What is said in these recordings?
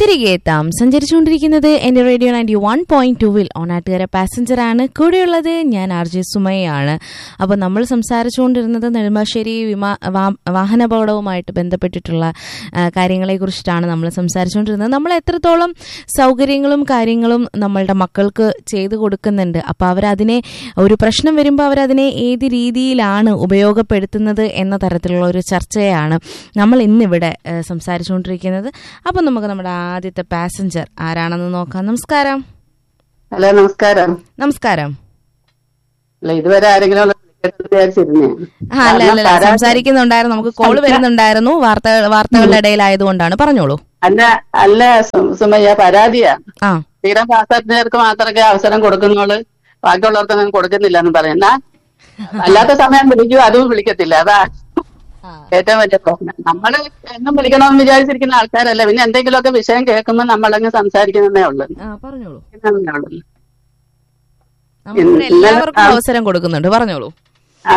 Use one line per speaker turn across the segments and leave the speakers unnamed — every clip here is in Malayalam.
തിരികെ എത്താം സഞ്ചരിച്ചുകൊണ്ടിരിക്കുന്നത് എന്റെ റേഡിയോ നയൻറ്റി വൺ പോയിന്റ് ടൂവിൽ ഓണാട്ടുകര പാസഞ്ചർ ആണ് കൂടെയുള്ളത് ഞാൻ ആർ ജെ സുമയാണ് അപ്പോൾ നമ്മൾ സംസാരിച്ചുകൊണ്ടിരുന്നത് നെടുമ്പാശ്ശേരി വിമാ വാ- വാഹനാപകടവുമായിട്ട് ബന്ധപ്പെട്ടിട്ടുള്ള ആ, കാര്യങ്ങളെക്കുറിച്ചിട്ടാണ് നമ്മൾ സംസാരിച്ചുകൊണ്ടിരുന്നത് നമ്മൾ എത്രത്തോളം സൗകര്യങ്ങളും കാര്യങ്ങളും നമ്മളുടെ മക്കൾക്ക് ചെയ്തു കൊടുക്കുന്നുണ്ട് അപ്പോൾ അവരതിനെ ഒരു പ്രശ്നം വരുമ്പോൾ അവരതിനെ ഏത് രീതിയിലാണ് ഉപയോഗപ്പെടുത്തുന്നത് എന്ന തരത്തിലുള്ള ഒരു ചർച്ചയാണ് നമ്മൾ ഇന്നിവിടെ ആ, സംസാരിച്ചുകൊണ്ടിരിക്കുന്നത് അപ്പം നമുക്ക് നമ്മുടെ ആദ്യത്തെ പാസഞ്ചർ ആരാണെന്ന് നോക്കാം നമസ്കാരം
ഹലോ നമസ്കാരം
നമസ്കാരം
അല്ല ഇതുവരെ ആരെങ്കിലും ഒന്ന് വിളിക്കട്ടെന്ന് വിചാരിച്ചിരുന്നേ
ആ അല്ല അല്ല അല്ല, സംസാരിക്കുന്നുണ്ടായിരുന്നു നമുക്ക് കോള് വരുന്നുണ്ടായിരുന്നു വാർത്ത വാർത്തകളുടെ ഇടയിലായതുകൊണ്ടാണ് പറഞ്ഞോളൂ
അല്ല അല്ല സു- സുമയ്യ പരാതിയാ
ആ
തീരം പാസ്സാർക്ക് മാത്രമേ അവസരം കൊടുക്കുന്നുള്ളൂ ബാക്കിയുള്ളവർക്കൊന്നും കൊടുക്കുന്നില്ല എന്ന് പറയുന്ന അല്ലാത്ത സമയം വിളിക്കും അതും വിളിക്കത്തില്ല അതാ ഏറ്റവും വലിയ പ്രശ്നം നമ്മള് എന്നും വിളിക്കണമെന്ന് വിചാരിച്ചിരിക്കുന്ന ആൾക്കാരല്ല പിന്നെ എന്തെങ്കിലുമൊക്കെ വിഷയം കേൾക്കുമ്പോൾ നമ്മളങ്ങ് സംസാരിക്കുന്നതേ ഉള്ളൂ
ആ പറഞ്ഞോളൂ
ഇരിക്കുന്നതേ ഉള്ളൂ.
നമ്മളിവിടെ എല്ലാവർക്കും അവസരം കൊടുക്കുന്നുണ്ട് പറഞ്ഞോളൂ
ആ.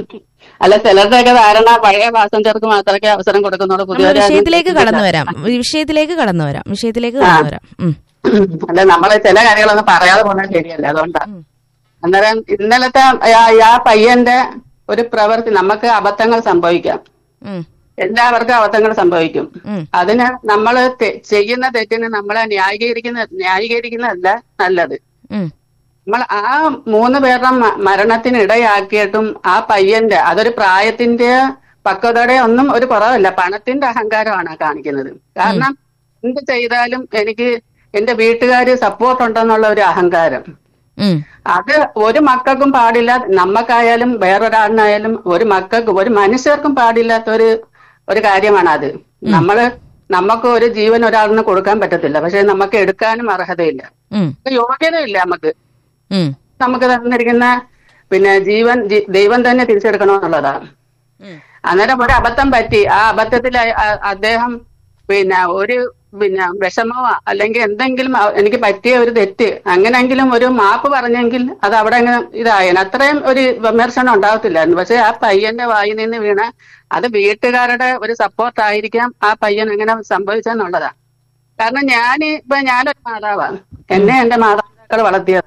അല്ല ചിലരുടെയൊക്കെ ധാരണ പഴയ പാസഞ്ചർക്ക് മാത്രമേ അവസരം കൊടുക്കുന്നുള്ളൂ
നമ്മൾ
പുതിയ
വിഷയത്തിലേക്ക് കടന്നു വരാം വിഷയത്തിലേക്ക് കടന്നു വരാം വിഷയത്തിലേക്ക് കടന്നു വരാം ഉം.
അല്ല നമ്മള് ചില കാര്യങ്ങളൊന്നും പറയാതെ പോകാൻ ശരിയല്ല അതുകൊണ്ടാ
ഉം.
അന്നേരം ഇന്നലത്തെ ആ- ആ പയ്യന്റെ ഒരു പ്രവൃത്തി നമുക്ക് അബദ്ധങ്ങൾ സംഭവിക്കാം
ഉം.
എല്ലാവർക്കും അബദ്ധങ്ങൾ സംഭവിക്കും
ഉം.
അതിന് നമ്മൾ ചെയ്യുന്ന തെറ്റിന് നമ്മളെ ന്യായീകരിക്കുന്ന ന്യായീകരിക്കുന്നതല്ല നല്ലത്
ഉം.
നമ്മൾ ആ മൂന്ന് പേരുടെ മ- മരണത്തിന് ഇടയാക്കിയിട്ടും ആ പയ്യന്റെ അതൊരു പ്രായത്തിന്റെ പക്വതയുടെ ഒന്നും ഒരു കുറവല്ല പണത്തിന്റെ അഹങ്കാരമാണ് ആ കാണിക്കുന്നത് കാരണം എന്ത് ചെയ്താലും എനിക്ക് എന്റെ വീട്ടുകാര് സപ്പോർട്ട് ഉണ്ടെന്നുള്ള ഒരു അഹങ്കാരം
ഉം.
അത് ഒരു മക്കൾക്കും പാടില്ല നമ്മക്കായാലും വേറൊരാളിനായാലും ഒരു മക്കൾക്ക് ഒരു മനുഷ്യർക്കും പാടില്ലാത്ത ഒരു ഒരു കാര്യമാണ് അത് നമ്മള് നമുക്ക് ഒരു ജീവൻ ഒരാളിന് കൊടുക്കാൻ പറ്റത്തില്ല പക്ഷെ നമുക്ക് എടുക്കാനും അർഹതയില്ല
ഉം.
യോഗ്യതയില്ല നമുക്ക്
ഉം.
നമുക്ക് തന്നിരിക്കുന്ന പിന്നെ ജീവൻ ജി- ദൈവം തന്നെ തിരിച്ചെടുക്കണമെന്നുള്ളതാണ്
ഉം.
അന്നേരം ഒരു അബദ്ധം പറ്റി ആ അബദ്ധത്തിൽ അ- അ- അദ്ദേഹം പിന്നെ ഒരു പിന്നെ വിഷമമോ അല്ലെങ്കിൽ എന്തെങ്കിലും അ- എനിക്ക് പറ്റിയ ഒരു തെറ്റ് അങ്ങനെങ്കിലും ഒരു മാപ്പ് പറഞ്ഞെങ്കിൽ അത് അവിടെ അങ്ങ് ഇതായേനെ അത്രയും ഒരു വിമർശനം ഉണ്ടാവത്തില്ലായിരുന്നു പക്ഷെ ആ പയ്യന്റെ വായിൽ നിന്ന് വീണ അത് വീട്ടുകാരുടെ ഒരു സപ്പോർട്ട് ആയിരിക്കാം ആ പയ്യൻ അങ്ങനെ സംഭവിച്ചെന്നുള്ളതാ കാരണം ഞാൻ ഇപ്പൊ ഞാനൊരു മാതാവാണ് എന്നെ എന്റെ മാതാപിതാക്കൾ വളർത്തിയത്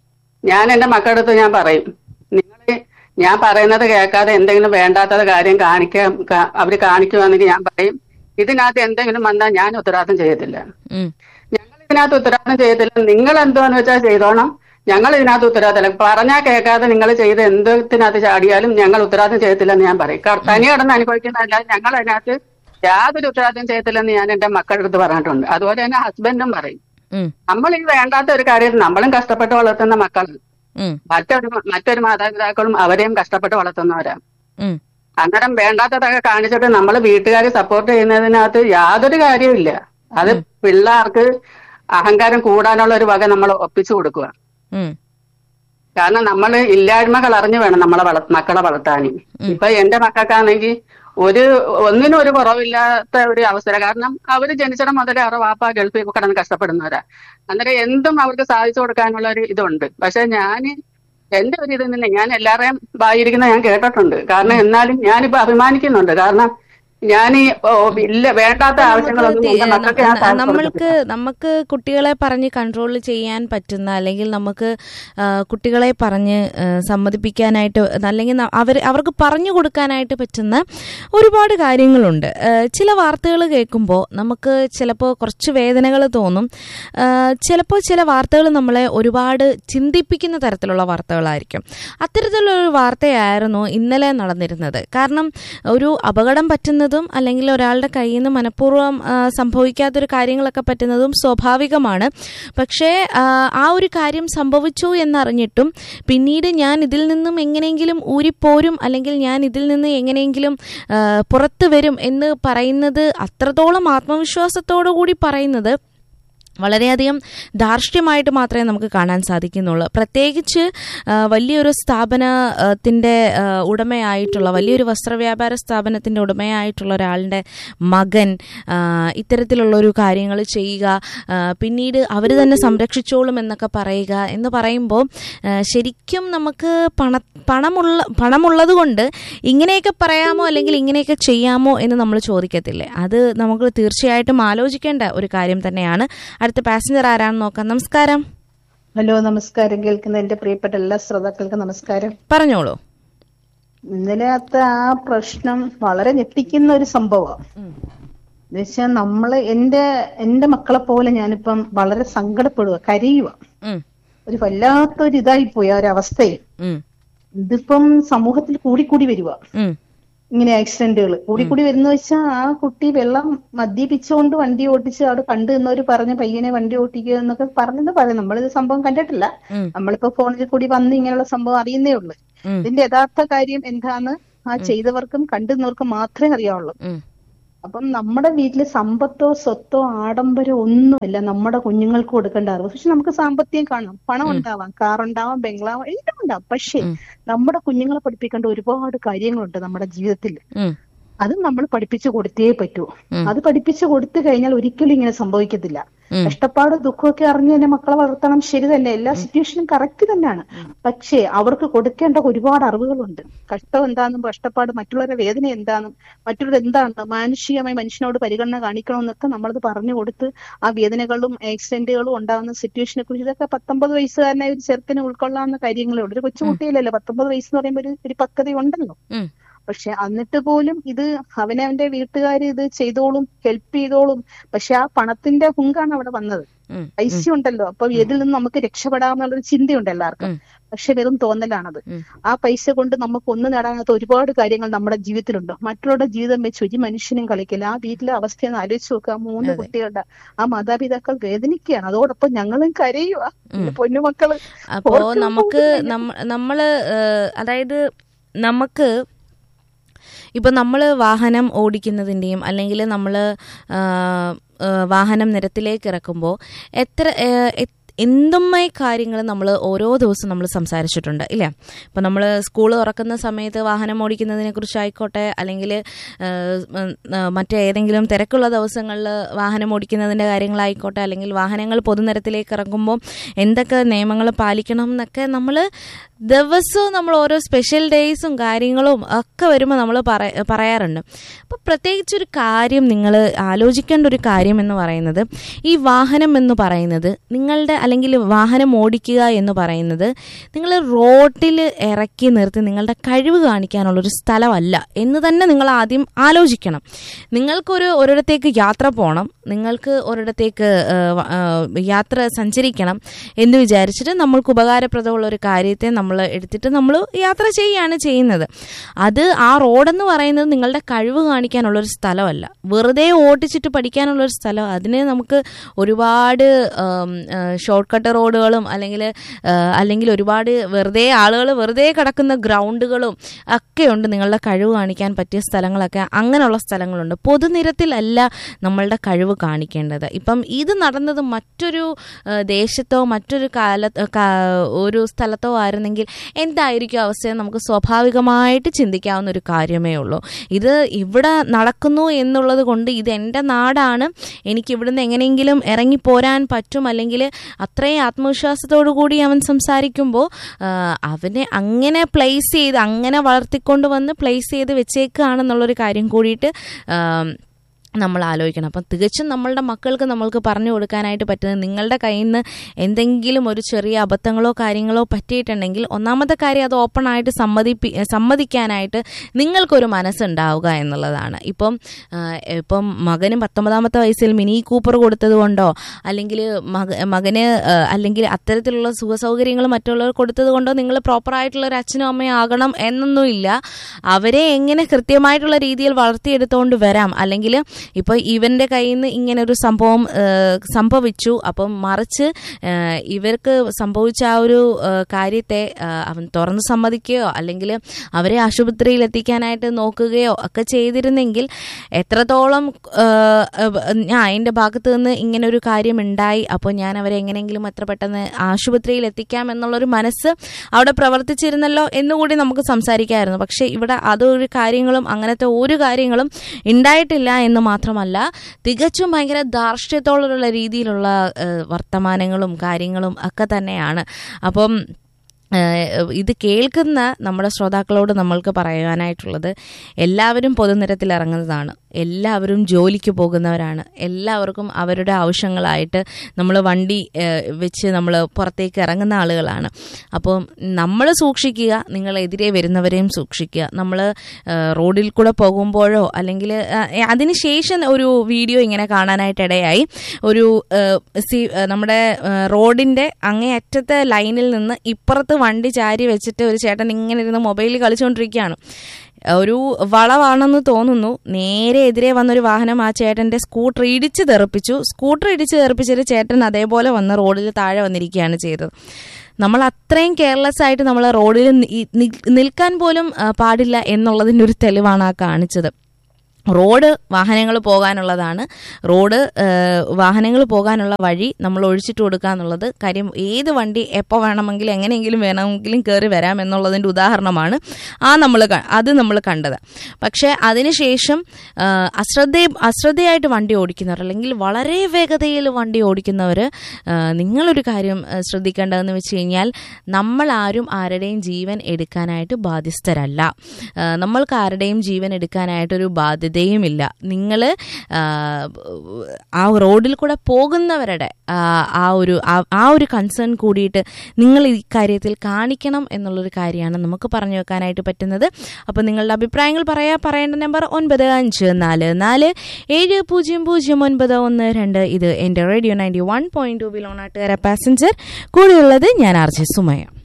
ഞാൻ എന്റെ മക്കളുടെ അടുത്ത് ഞാൻ പറയും നിങ്ങൾ ഞാൻ പറയുന്നത് കേൾക്കാതെ എന്തെങ്കിലും വേണ്ടാത്തത് കാര്യം കാണിക്കാൻ കാ- അവര് കാണിക്കുവാണെങ്കിൽ ഞാൻ പറയും ഇതിനകത്ത് എന്തെങ്കിലും വന്നാൽ ഞാൻ ഉത്തരവാദിത്തം ചെയ്യത്തില്ല
ഉം.
ഞങ്ങൾ ഇതിനകത്ത് ഉത്തരവാദിത്തം ചെയ്യത്തില്ല നിങ്ങൾ എന്തോന്ന് വെച്ചാൽ ചെയ്തോണം ഞങ്ങൾ ഇതിനകത്ത് ഉത്തരവാദിത്തമില്ല പറഞ്ഞാൽ കേൾക്കാതെ നിങ്ങൾ ചെയ്ത് എന്തിനകത്ത് ചാടിയാലും ഞങ്ങൾ ഉത്തരവാദിത്തം ചെയ്യത്തില്ലെന്ന് ഞാൻ പറയും ക- തനി കിടന്ന് അനുഭവിക്കുന്നതല്ല ഞങ്ങൾ അതിനകത്ത് യാതൊരു ഉത്തരവാദിത്തം ചെയ്യത്തില്ലെന്ന് ഞാൻ എന്റെ മക്കളുടെ അടുത്ത് പറഞ്ഞിട്ടുണ്ട് അതുപോലെ തന്നെ ഹസ്ബൻഡും പറയും
ഉം.
നമ്മൾ ഈ വേണ്ടാത്ത ഒരു കാര്യം നമ്മളും കഷ്ടപ്പെട്ട് വളർത്തുന്ന മക്കൾ
ഉം.
മറ്റൊരു മറ്റൊരു മാതാപിതാക്കളും അവരെയും കഷ്ടപ്പെട്ട് വളർത്തുന്നവരാ
ഉം.
അന്നേരം വേണ്ടാത്തതൊക്കെ കാണിച്ചിട്ട് നമ്മൾ വീട്ടുകാരെ സപ്പോർട്ട് ചെയ്യുന്നതിനകത്ത് യാതൊരു കാര്യമില്ല അത് പിള്ളേർക്ക് അഹങ്കാരം കൂടാനുള്ള ഒരു വക നമ്മൾ ഒപ്പിച്ചു കൊടുക്കുക
ഉം.
കാരണം നമ്മൾ ഇല്ലായ്മകൾ അറിഞ്ഞു വേണം നമ്മളെ വള മക്കളെ വളർത്താൻ ഇപ്പൊ എന്റെ മക്കൾക്കാണെങ്കിൽ ഒരു ഒന്നിനും ഒരു കുറവില്ലാത്ത ഒരു അവസരം കാരണം അവര് ജനിച്ചിടം മുതലേ അവരുടെ വാപ്പ ഗൾഫിൽ കിടന്ന് കഷ്ടപ്പെടുന്നവരാ അന്നേരം എന്തും അവർക്ക് സാധിച്ചു കൊടുക്കാനുള്ള ഒരു ഇതുണ്ട് പക്ഷെ ഞാൻ എന്റെ ഒരു ഇതിൽ നിന്ന് ഞാൻ എല്ലാവരെയും വായിരിക്കുന്ന ഞാൻ കേട്ടിട്ടുണ്ട് കാരണം എന്നാലും ഞാനിപ്പോ അഭിമാനിക്കുന്നുണ്ട് കാരണം ഞാൻ ഈ ഓ, ഇല്ല വേണ്ടാത്ത ആവശ്യങ്ങളൊന്നും എന്റെ മക്കൾക്ക് ഞാൻ സാധിച്ചു
നമ്മൾക്ക് നമുക്ക് കുട്ടികളെ പറഞ്ഞ് കൺട്രോൾ ചെയ്യാൻ പറ്റുന്ന അല്ലെങ്കിൽ നമുക്ക് ആ, കുട്ടികളെ പറഞ്ഞ് ആ, സമ്മതിപ്പിക്കാനായിട്ട് അല്ലെങ്കിൽ ന- അവർ അവർക്ക് പറഞ്ഞു കൊടുക്കാനായിട്ട് പറ്റുന്ന ഒരുപാട് കാര്യങ്ങളുണ്ട് ആ, ചില വാർത്തകൾ കേൾക്കുമ്പോൾ നമുക്ക് ചിലപ്പോൾ കുറച്ച് വേദനകൾ തോന്നും ആ, ചിലപ്പോൾ ചില വാർത്തകൾ നമ്മളെ ഒരുപാട് ചിന്തിപ്പിക്കുന്ന തരത്തിലുള്ള വാർത്തകളായിരിക്കും അത്തരത്തിലുള്ള ഒരു വാർത്തയായിരുന്നു ഇന്നലെ നടന്നിരുന്നത് കാരണം ഒരു അപകടം പറ്റുന്നതും അല്ലെങ്കിൽ ഒരാളുടെ കയ്യിൽ നിന്ന് മനഃപൂർവ്വം ആ, സംഭവിക്കാത്തൊരു കാര്യങ്ങളൊക്കെ പറ്റുന്നതും സ്വാഭാവികമാണ് പക്ഷേ ആ, ആ ഒരു കാര്യം സംഭവിച്ചു എന്നറിഞ്ഞിട്ടും പിന്നീട് ഞാൻ ഇതിൽ നിന്നും എങ്ങനെയെങ്കിലും ഊരിപ്പോരും അല്ലെങ്കിൽ ഞാൻ ഇതിൽ നിന്ന് എങ്ങനെയെങ്കിലും ആ, പുറത്തു വരും എന്ന് പറയുന്നത് അത്രത്തോളം ആത്മവിശ്വാസത്തോടു കൂടി പറയുന്നത് വളരെയധികം ധാർഷ്ട്യമായിട്ട് മാത്രമേ നമുക്ക് കാണാൻ സാധിക്കുന്നുള്ളൂ പ്രത്യേകിച്ച് ആ, വലിയൊരു സ്ഥാപനത്തിൻ്റെ ഉടമയായിട്ടുള്ള വലിയൊരു വസ്ത്രവ്യാപാര സ്ഥാപനത്തിൻ്റെ ഉടമയായിട്ടുള്ള ഒരാളുടെ മകൻ ആ, ഇത്തരത്തിലുള്ള ഒരു കാര്യങ്ങൾ ചെയ്യുക ആ, പിന്നീട് അവർ തന്നെ സംരക്ഷിച്ചോളും എന്നൊക്കെ പറയുക എന്ന് പറയുമ്പോൾ ആ, ശരിക്കും നമുക്ക് പണ പണമുള്ള പണമുള്ളത് കൊണ്ട് ഇങ്ങനെയൊക്കെ പറയാമോ അല്ലെങ്കിൽ ഇങ്ങനെയൊക്കെ ചെയ്യാമോ എന്ന് നമ്മൾ ചോദിക്കത്തില്ലേ അത് നമുക്ക് തീർച്ചയായിട്ടും ആലോചിക്കേണ്ട ഒരു കാര്യം തന്നെയാണ് അടുത്ത പാസഞ്ചർ ആരാണെന്ന് നോക്കാം നമസ്കാരം
ഹലോ നമസ്കാരം കേൾക്കുന്ന എന്റെ പ്രിയപ്പെട്ട എല്ലാ ശ്രോതാക്കൾക്കും നമസ്കാരം
പറഞ്ഞോളൂ
ഇന്നലത്തെ ആ പ്രശ്നം വളരെ ഞെട്ടിക്കുന്ന ഒരു സംഭവമാണ് എന്നുവെച്ചാൽ നമ്മള് എന്റെ എന്റെ മക്കളെ പോലെ ഞാനിപ്പം വളരെ സങ്കടപ്പെടുക കരയുക
ഉം,
ഒരു വല്ലാത്തൊരു ഇതായി പോയി ആ ഒരു അവസ്ഥയിൽ
ഉം,
ഇതിപ്പം സമൂഹത്തിൽ കൂടിക്കൂടി വരുക
ഉം,
ഇങ്ങനെ ആക്സിഡന്റുകൾ കൂടിക്കൂടി വരുന്ന വെച്ചാൽ ആ കുട്ടി വെള്ളം മദ്യപിച്ചുകൊണ്ട് വണ്ടി ഓടിച്ച് അവിടെ കണ്ടു നിന്നവര് പറഞ്ഞ പയ്യനെ വണ്ടി ഓട്ടിക്കുക എന്നൊക്കെ പറഞ്ഞെന്ന് പറയും നമ്മളിത് സംഭവം കണ്ടിട്ടില്ല
ഉം,
നമ്മളിപ്പോ ഫോണിൽ കൂടി വന്ന് ഇങ്ങനെയുള്ള സംഭവം അറിയുന്നേ ഉള്ളൂ
ഉം,
ഇതിന്റെ യഥാർത്ഥ കാര്യം എന്താന്ന് ആ ചെയ്തവർക്കും കണ്ടുന്നവർക്കും മാത്രമേ അറിയാവുള്ളൂ
ഉം,
അപ്പം നമ്മുടെ വീട്ടില് സമ്പത്തോ സ്വത്തോ ആഡംബരോ ഒന്നുമല്ല നമ്മുടെ കുഞ്ഞുങ്ങൾക്ക് കൊടുക്കേണ്ട അറിവ് പക്ഷെ നമുക്ക് സാമ്പത്തികം കാണാം പണം ഉണ്ടാവാം കാർ ഉണ്ടാവാം ബംഗ്ലാവ് എല്ലാം ഉണ്ടാവും പക്ഷേ
ഉം.
നമ്മുടെ കുഞ്ഞുങ്ങളെ പഠിപ്പിക്കേണ്ട ഒരുപാട് കാര്യങ്ങളുണ്ട് നമ്മുടെ ജീവിതത്തിൽ
ഉം,
അത് നമ്മൾ പഠിപ്പിച്ചു കൊടുത്തേ പറ്റൂ
ഉം.
അത് പഠിപ്പിച്ചു കൊടുത്തു കഴിഞ്ഞാൽ ഒരിക്കലും ഇങ്ങനെ സംഭവിക്കത്തില്ല
ഉം.
കഷ്ടപ്പാട് ദുഃഖമൊക്കെ അറിഞ്ഞ് തന്നെ മക്കളെ വളർത്തണം ശരി തന്നെ എല്ലാ സിറ്റുവേഷനും കറക്റ്റ് തന്നെയാണ് പക്ഷേ അവർക്ക് കൊടുക്കേണ്ട ഒരുപാട് അറിവുകളുണ്ട് കഷ്ടം എന്താണെന്നും കഷ്ടപ്പാട് മറ്റുള്ളവരുടെ വേദന എന്താണെന്നും മറ്റുള്ളവർ എന്താണ് മാനുഷികമായി മനുഷ്യനോട് പരിഗണന കാണിക്കണമെന്നൊക്കെ നമ്മളത് പറഞ്ഞു കൊടുത്ത് ആ വേദനകളും ആക്സിഡന്റുകളും ഉണ്ടാകുന്ന സിറ്റുവേഷനെ കുറിച്ച് ഇതൊക്കെ പത്തൊമ്പത് വയസ്സുകാരനായ ഒരു ചെറുക്കന് ഉൾക്കൊള്ളാവുന്ന കാര്യങ്ങളേ ഉള്ളൂ ഒരു കൊച്ചുകുട്ടിയിലല്ലോ പത്തൊമ്പത് വയസ്സ് എന്ന് പറയുമ്പോൾ ഒരു ഒരു പക്വത ഉണ്ടല്ലോ
ഉം,
പക്ഷെ എന്നിട്ട് പോലും ഇത് അവനവന്റെ വീട്ടുകാർ ഇത് ചെയ്തോളും ഹെൽപ്പ് ചെയ്തോളും പക്ഷെ ആ പണത്തിന്റെ ഹുങ്കാണ് അവിടെ വന്നത്
ഉം,
പൈസ ഉണ്ടല്ലോ അപ്പൊ ഇതിൽ നിന്ന് നമുക്ക് രക്ഷപ്പെടാമെന്നുള്ളൊരു ചിന്തയുണ്ട് എല്ലാവർക്കും
ഉം.
പക്ഷെ വെറും തോന്നലാണത്
ഉം.
ആ പൈസ കൊണ്ട് നമുക്ക് ഒന്നും നേടാനാത്ത ഒരുപാട് കാര്യങ്ങൾ നമ്മുടെ ജീവിതത്തിലുണ്ട് മറ്റുള്ളവരുടെ ജീവിതം വെച്ച് ഒരു മനുഷ്യനും കളിക്കില്ല ആ വീട്ടിലെ അവസ്ഥയൊന്ന് ആലോചിച്ച് നോക്കുക ആ മൂന്ന്
അതെ.
കുട്ടികളുടെ ആ മാതാപിതാക്കൾ വേദനിക്കുകയാണ് അതോടൊപ്പം ഞങ്ങളും കരയുക എന്റെ പൊന്നുമക്കള്
അപ്പോ
ഓർക്കുമ്പോ
നമുക്ക്
ഒരു
നമ്മ നമ്മള് ഏഹ്, അതായത് നമുക്ക് ഇപ്പൊ നമ്മൾ വാഹനം ഓടിക്കുന്നതിൻ്റെയും അല്ലെങ്കിൽ നമ്മൾ വാഹനം നിരത്തിലേക്ക് ഇറക്കുമ്പോൾ എത്ര ഏഹ്, എ- എന്തുമായി കാര്യങ്ങൾ നമ്മൾ ഓരോ ദിവസവും നമ്മൾ സംസാരിച്ചിട്ടുണ്ട് ഇല്ലേ ഇപ്പം നമ്മൾ സ്കൂൾ തുറക്കുന്ന സമയത്ത് വാഹനം ഓടിക്കുന്നതിനെ കുറിച്ചായിക്കോട്ടെ അല്ലെങ്കിൽ മറ്റേതെങ്കിലും തിരക്കുള്ള ദിവസങ്ങളിൽ വാഹനം ഓടിക്കുന്നതിൻ്റെ കാര്യങ്ങളായിക്കോട്ടെ അല്ലെങ്കിൽ വാഹനങ്ങൾ പൊതുനിരത്തിലേക്ക് ഇറങ്ങുമ്പോൾ എന്തൊക്കെ നിയമങ്ങൾ പാലിക്കണം എന്നൊക്കെ നമ്മൾ ദിവസവും നമ്മൾ ഓരോ സ്പെഷ്യൽ ഡേയ്സും കാര്യങ്ങളും ഒക്കെ വരുമ്പോൾ നമ്മൾ പറയാറുണ്ട് അപ്പോൾ പ്രത്യേകിച്ചൊരു കാര്യം നിങ്ങൾ ആലോചിക്കേണ്ട ഒരു കാര്യം എന്ന് പറയുന്നത് ഈ വാഹനം എന്ന് പറയുന്നത് നിങ്ങളുടെ അല്ലെങ്കിൽ വാഹനം ഓടിക്കുക എന്ന് പറയുന്നത് നിങ്ങൾ റോഡിൽ ഇറക്കി നിർത്തി നിങ്ങളുടെ കഴിവ് കാണിക്കാനുള്ളൊരു സ്ഥലമല്ല എന്ന് തന്നെ നിങ്ങൾ ആദ്യം ആലോചിക്കണം നിങ്ങൾക്കൊരു ഒരിടത്തേക്ക് യാത്ര പോകണം നിങ്ങൾക്ക് ഒരിടത്തേക്ക് ആ, വ- ആ, യാത്ര സഞ്ചരിക്കണം എന്ന് വിചാരിച്ചിട്ട് നമ്മൾക്ക് ഉപകാരപ്രദമുള്ള ഒരു കാര്യത്തെ നമ്മൾ എടുത്തിട്ട് നമ്മൾ യാത്ര ചെയ്യുകയാണ് ചെയ്യുന്നത് അത് ആ റോഡെന്ന് പറയുന്നത് നിങ്ങളുടെ കഴിവ് കാണിക്കാനുള്ളൊരു സ്ഥലമല്ല വെറുതെ ഓടിച്ചിട്ട് പഠിക്കാനുള്ളൊരു സ്ഥലം അതിന് നമുക്ക് ഒരുപാട് ഷോർട്ട് കട്ട് റോഡുകളും അല്ലെങ്കിൽ അല്ലെങ്കിൽ ഒരുപാട് വെറുതെ ആളുകൾ വെറുതെ കിടക്കുന്ന ഗ്രൗണ്ടുകളും ഒക്കെ ഉണ്ട് നിങ്ങളുടെ കഴിവ് കാണിക്കാൻ പറ്റിയ സ്ഥലങ്ങളൊക്കെ അങ്ങനെയുള്ള സ്ഥലങ്ങളുണ്ട് പൊതുനിരത്തിലല്ല നമ്മളുടെ കഴിവ് കാണിക്കേണ്ടത് ഇപ്പം ഇത് നടന്നത് മറ്റൊരു ആ, ദേശത്തോ മറ്റൊരു കാല കാ- ഒരു സ്ഥലത്തോ ആയിരുന്നെങ്കിൽ എന്തായിരിക്കും അവസ്ഥ നമുക്ക് സ്വാഭാവികമായിട്ട് ചിന്തിക്കാവുന്ന ഒരു കാര്യമേ ഉള്ളൂ ഇത് ഇവിടെ നടക്കുന്നു എന്നുള്ളത് കൊണ്ട് ഇത് എൻ്റെ നാടാണ് എനിക്ക് ഇവിടുന്ന് എങ്ങനെയെങ്കിലും ഇറങ്ങിപ്പോരാൻ പറ്റും അല്ലെങ്കിൽ അത്രയും ആത്മവിശ്വാസത്തോടു കൂടി അവൻ സംസാരിക്കുമ്പോൾ ആ, അവനെ അങ്ങനെ പ്ലേസ് ചെയ്ത് അങ്ങനെ വളർത്തിക്കൊണ്ട് വന്ന് പ്ലേസ് ചെയ്ത് വെച്ചേക്കുകയാണെന്നുള്ളൊരു കാര്യം കൂടിയിട്ട് ആ, നമ്മൾ ആലോചിക്കണം അപ്പം തികച്ചും നമ്മളുടെ മക്കൾക്ക് നമ്മൾക്ക് പറഞ്ഞു കൊടുക്കാനായിട്ട് പറ്റുന്നത് നിങ്ങളുടെ കയ്യിൽ നിന്ന് എന്തെങ്കിലും ഒരു ചെറിയ അബദ്ധങ്ങളോ കാര്യങ്ങളോ പറ്റിയിട്ടുണ്ടെങ്കിൽ ഒന്നാമത്തെ കാര്യം അത് ഓപ്പൺ ആയിട്ട് സമ്മതിപ്പി സമ്മതിക്കാനായിട്ട് നിങ്ങൾക്കൊരു മനസ്സുണ്ടാവുക എന്നുള്ളതാണ് ഇപ്പം ആ, ഇപ്പം മകന് പത്തൊമ്പതാമത്തെ വയസ്സിൽ മിനി കൂപ്പർ കൊടുത്തത് കൊണ്ടോ അല്ലെങ്കിൽ മക മകന് ആ, അല്ലെങ്കിൽ അത്തരത്തിലുള്ള സുഖസൗകര്യങ്ങൾ മറ്റുള്ളവർ കൊടുത്തത് കൊണ്ടോ നിങ്ങൾ പ്രോപ്പറായിട്ടുള്ള ഒരു അച്ഛനും അമ്മയും ആകണം എന്നൊന്നുമില്ല അവരെ എങ്ങനെ കൃത്യമായിട്ടുള്ള രീതിയിൽ വളർത്തിയെടുത്തുകൊണ്ട് വരാം അല്ലെങ്കിൽ ഇപ്പോൾ ഇവന്റെ കയ്യിൽ നിന്ന് ഇങ്ങനെ ഒരു സംഭവം ആ, സംഭവിച്ചു അപ്പം മറിച്ച് ആ, ഇവർക്ക് സംഭവിച്ച ആ ഒരു ആ, കാര്യത്തെ ആ, അവൻ തുറന്ന് സമ്മതിക്കുകയോ അല്ലെങ്കിൽ അവരെ ആശുപത്രിയിൽ എത്തിക്കാനായിട്ട് നോക്കുകയോ ഒക്കെ ചെയ്തിരുന്നെങ്കിൽ എത്രത്തോളം ആ, ആ, ഞാൻ എൻ്റെ ഭാഗത്ത് നിന്ന് ഇങ്ങനെ ഒരു കാര്യം ഉണ്ടായി അപ്പോൾ ഞാൻ അവരെ എങ്ങനെയെങ്കിലും എത്ര പെട്ടെന്ന് ആശുപത്രിയിൽ എത്തിക്കാം എന്നുള്ളൊരു മനസ്സ് അവിടെ പ്രവർത്തിച്ചിരുന്നല്ലോ എന്നുകൂടി നമുക്ക് സംസാരിക്കാമായിരുന്നു പക്ഷേ ഇവിടെ അതൊരു കാര്യങ്ങളും അങ്ങനത്തെ ഒരു കാര്യങ്ങളും ഉണ്ടായിട്ടില്ല എന്ന് മാത്രമല്ല തികച്ചും ഭയങ്കര ധാർഷ്ട്യത്തോടുള്ള രീതിയിലുള്ള ഏഹ്, വർത്തമാനങ്ങളും കാര്യങ്ങളും ഒക്കെ തന്നെയാണ് അപ്പം ഏഹ്, ഇത് കേൾക്കുന്ന നമ്മുടെ ശ്രോതാക്കളോട് നമ്മൾക്ക് പറയാനായിട്ടുള്ളത് എല്ലാവരും പൊതുനിരത്തിൽ ഇറങ്ങുന്നതാണ് എല്ലാവരും ജോലിക്ക് പോകുന്നവരാണ് എല്ലാവർക്കും അവരുടെ ആവശ്യങ്ങളായിട്ട് നമ്മൾ വണ്ടി ഏഹ്, വെച്ച് നമ്മൾ പുറത്തേക്ക് ഇറങ്ങുന്ന ആളുകളാണ് അപ്പോൾ നമ്മൾ സൂക്ഷിക്കുക നിങ്ങളെതിരെ വരുന്നവരെയും സൂക്ഷിക്കുക നമ്മൾ റോഡിൽ കൂടെ പോകുമ്പോഴോ അല്ലെങ്കിൽ അതിനുശേഷം ഒരു വീഡിയോ ഇങ്ങനെ കാണാനായിട്ട് ഇടയായി ഒരു ഏഹ്, സി ഏഹ്, നമ്മുടെ ഏഹ്, റോഡിന്റെ അങ്ങേയറ്റത്തെ ലൈനിൽ നിന്ന് ഇപ്പുറത്ത് വണ്ടി ചാരി വെച്ചിട്ട് ഒരു ചേട്ടൻ ഇങ്ങനെ ഇരുന്ന് മൊബൈലിൽ കളിച്ചുകൊണ്ടിരിക്കുകയാണ് ഒരു വളവാണെന്ന് തോന്നുന്നു നേരെ എതിരെ വന്നൊരു വാഹനം ആ ചേട്ടന്റെ സ്കൂട്ടർ ഇടിച്ച് തെറിപ്പിച്ചു സ്കൂട്ടർ ഇടിച്ച് തെറിപ്പിച്ചിട്ട് ചേട്ടൻ അതേപോലെ വന്ന് റോഡിൽ താഴെ വന്നിരിക്കുകയാണ് ചെയ്തത് നമ്മൾ അത്രയും കെയർലെസ് ആയിട്ട് നമ്മൾ റോഡിൽ നി- നി- നിൽക്കാൻ പോലും ആ, പാടില്ല എന്നുള്ളതിൻ്റെ ഒരു തെളിവാണ് ആ കാണിച്ചത് റോഡ് വാഹനങ്ങൾ പോകാനുള്ളതാണ് റോഡ് വാഹനങ്ങൾ പോകാനുള്ള വഴി നമ്മൾ ഒഴിച്ചിട്ട് കൊടുക്കുക എന്നുള്ളത് കാര്യം ഏത് വണ്ടി എപ്പോൾ വേണമെങ്കിലും എങ്ങനെയെങ്കിലും വേണമെങ്കിലും കയറി വരാം എന്നുള്ളതിൻ്റെ ഉദാഹരണമാണ് ആ നമ്മൾ അത് നമ്മൾ കണ്ടത് പക്ഷേ അതിനുശേഷം ആ, അശ്രദ്ധ അശ്രദ്ധയായിട്ട് വണ്ടി ഓടിക്കുന്നവർ അല്ലെങ്കിൽ വളരെ വേഗതയിൽ വണ്ടി ഓടിക്കുന്നവർ നിങ്ങളൊരു കാര്യം ആ, ശ്രദ്ധിക്കേണ്ടതെന്ന് വെച്ച് കഴിഞ്ഞാൽ നമ്മൾ ആരും ആരുടെയും ജീവൻ എടുക്കാനായിട്ട് ബാധ്യസ്ഥരല്ല ആ, നമ്മൾക്ക് ആരുടെയും ജീവൻ എടുക്കാനായിട്ടൊരു ബാധ്യതയുമില്ല നിങ്ങൾ ആ റോഡിൽ കൂടെ പോകുന്നവരുടെ ആ, ആ ഒരു ആ- ആ ഒരു കൺസേൺ കൂടിയിട്ട് നിങ്ങൾ ഈ കാര്യത്തിൽ കാണിക്കണം എന്നുള്ളൊരു കാര്യമാണ് നമുക്ക് പറഞ്ഞു വെക്കാനായിട്ട് പറ്റുന്നത് അപ്പോൾ നിങ്ങളുടെ അഭിപ്രായങ്ങൾ പറയാ പറയേണ്ട നമ്പർ ഒൻപത് അഞ്ച് നാല് നാല് ഏഴ് പൂജ്യം പൂജ്യം ഒൻപത് ഒന്ന് രണ്ട് ഇത് എൻ്റെ radio ninety one point two ബിലോണാട്ടുകാര പാസഞ്ചർ കൂടെയുള്ളത് ഞാൻ ആർ ജെ സുമയ